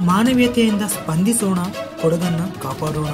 ಮಾನವೀಯತೆಯಿಂದ ಸ್ಪಂದಿಸೋಣ ಕೊಡಗನ್ನ ಕಾಪಾಡೋಣ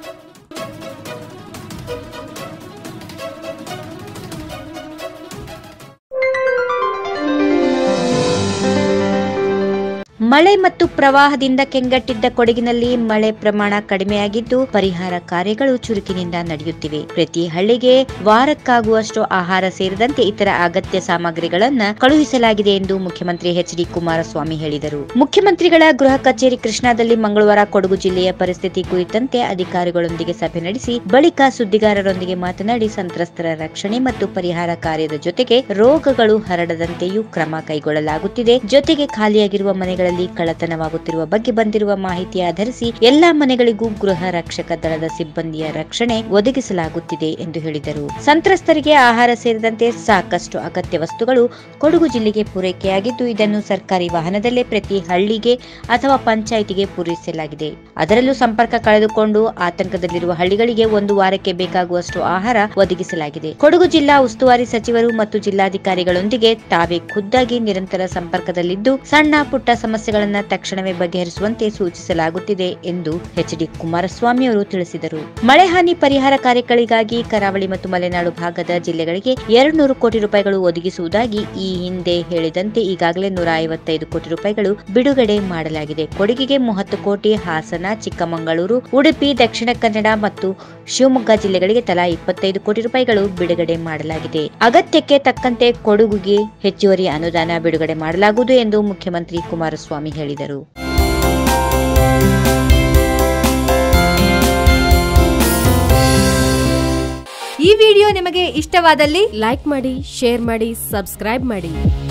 ಮಳೆ ಮತ್ತು ಪ್ರವಾಹದಿಂದ ಕೆಂಗಟ್ಟಿದ್ದ ಕೊಡಗಿನಲ್ಲಿ ಮಳೆ ಪ್ರಮಾಣ ಕಡಿಮೆಯಾಗಿದ್ದು ಪರಿಹಾರ ಕಾರ್ಯಗಳು ಚುರುಕಿನಿಂದ ನಡೆಯುತ್ತಿವೆ ಪ್ರತಿ ಹಳ್ಳಿಗೆ ವಾರಕ್ಕಾಗುವಷ್ಟು ಆಹಾರ ಸೇರಿದಂತೆ ಇತರ ಅಗತ್ಯ ಸಾಮಗ್ರಿಗಳನ್ನ ಕಳುಹಿಸಲಾಗಿದೆ ಎಂದು ಮುಖ್ಯಮಂತ್ರಿ ಎಚ್ ಡಿ ಕುಮಾರಸ್ವಾಮಿ ಹೇಳಿದರು ಮುಖ್ಯಮಂತ್ರಿಗಳ ಗೃಹ ಕಚೇರಿ ಕೃಷ್ಣಾದಲ್ಲಿ ಮಂಗಳವಾರ ಕೊಡಗು ಜಿಲ್ಲೆಯ ಪರಿಸ್ಥಿತಿ ಕುರಿತಂತೆ ಅಧಿಕಾರಿಗಳೊಂದಿಗೆ ಸಭೆ ನಡೆಸಿ ಬಳಿಕ ಸುದ್ದಿಗಾರರೊಂದಿಗೆ ಮಾತನಾಡಿ ಸಂತ್ರಸ್ತರ ರಕ್ಷಣೆ ಮತ್ತು ಪರಿಹಾರ ಕಾರ್ಯದ ಜೊತೆಗೆ ರೋಗಗಳು ಹರಡದಂತೆಯೂ ಕ್ರಮ ಕೈಗೊಳ್ಳಲಾಗುತ್ತಿದೆ ಜೊತೆಗೆ ಖಾಲಿಯಾಗಿರುವ ಮನೆಗಳಲ್ಲಿ ಕಳ್ಳತನವಾಗುತ್ತಿರುವ ಬಗ್ಗೆ ಬಂದಿರುವ ಮಾಹಿತಿ ಆಧರಿಸಿ ಎಲ್ಲಾ ಮನೆಗಳಿಗೂ ಗೃಹ ರಕ್ಷಕ ದಳದ ಸಿಬ್ಬಂದಿಯ ರಕ್ಷಣೆ ಒದಗಿಸಲಾಗುತ್ತಿದೆ ಎಂದು ಹೇಳಿದರು ಸಂತ್ರಸ್ತರಿಗೆ ಆಹಾರ ಸೇರಿದಂತೆ ಸಾಕಷ್ಟು ಅಗತ್ಯ ವಸ್ತುಗಳು ಕೊಡಗು ಜಿಲ್ಲೆಗೆ ಪೂರೈಕೆಯಾಗಿದ್ದು ಇದನ್ನು ಸರ್ಕಾರಿ ವಾಹನದಲ್ಲೇ ಪ್ರತಿ ಹಳ್ಳಿಗೆ ಅಥವಾ ಪಂಚಾಯಿತಿಗೆ ಪೂರೈಸಲಾಗಿದೆ ಅದರಲ್ಲೂ ಸಂಪರ್ಕ ಕಳೆದುಕೊಂಡು ಆತಂಕದಲ್ಲಿರುವ ಹಳ್ಳಿಗಳಿಗೆ ಒಂದು ವಾರಕ್ಕೆ ಬೇಕಾಗುವಷ್ಟು ಆಹಾರ ಒದಗಿಸಲಾಗಿದೆ ಕೊಡಗು ಜಿಲ್ಲಾ ಉಸ್ತುವಾರಿ ಸಚಿವರು ಮತ್ತು ಜಿಲ್ಲಾಧಿಕಾರಿಗಳೊಂದಿಗೆ ತಾವೇ ಖುದ್ದಾಗಿ ನಿರಂತರ ಸಂಪರ್ಕದಲ್ಲಿದ್ದು ಸಣ್ಣ ಪುಟ್ಟ ಸಮಸ್ಯೆಗಳನ್ನ ತಕ್ಷಣವೇ ಬಗೆಹರಿಸುವಂತೆ ಸೂಚಿಸಲಾಗುತ್ತಿದೆ ಎಂದು ಎಚ್ ಡಿ ಕುಮಾರಸ್ವಾಮಿ ಅವರು ತಿಳಿಸಿದರು ಮಳೆ ಹಾನಿ ಪರಿಹಾರ ಕಾರ್ಯಗಳಿಗಾಗಿ ಕರಾವಳಿ ಮತ್ತು ಮಲೆನಾಡು ಭಾಗದ ಜಿಲ್ಲೆಗಳಿಗೆ ಎರಡು ನೂರು ಕೋಟಿ ರೂಪಾಯಿಗಳು ಒದಗಿಸುವುದಾಗಿ ಈ ಹಿಂದೆ ಹೇಳಿದಂತೆ ಈಗಾಗಲೇ ನೂರ ಐವತ್ತೈದು ಕೋಟಿ ರೂಪಾಯಿಗಳು ಬಿಡುಗಡೆ ಮಾಡಲಾಗಿದೆ ಕೊಡಗಿಗೆ ಮೂವತ್ತು ಕೋಟಿ ಹಾಸನ ಚಿಕ್ಕಮಗಳೂರು ಉಡುಪಿ ದಕ್ಷಿಣ ಕನ್ನಡ ಮತ್ತು ಶಿವಮೊಗ್ಗ ಜಿಲ್ಲೆಗಳಿಗೆ ತಲಾ ಇಪ್ಪತ್ತೈದು ಕೋಟಿ ರೂಪಾಯಿಗಳು ಬಿಡುಗಡೆ ಮಾಡಲಾಗಿದೆ ಅಗತ್ಯಕ್ಕೆ ತಕ್ಕಂತೆ ಕೊಡಗುಗೆ ಹೆಚ್ಚುವರಿ ಅನುದಾನ ಬಿಡುಗಡೆ ಮಾಡಲಾಗುವುದು ಎಂದು ಮುಖ್ಯಮಂತ್ರಿ ಕುಮಾರಸ್ವಾಮಿ ಹೇಳಿದರು ಈ ವಿಡಿಯೋ ನಿಮಗೆ ಇಷ್ಟವಾದಲ್ಲಿ ಲೈಕ್ ಮಾಡಿ ಶೇರ್ ಮಾಡಿ ಸಬ್ಸ್ಕ್ರೈಬ್ ಮಾಡಿ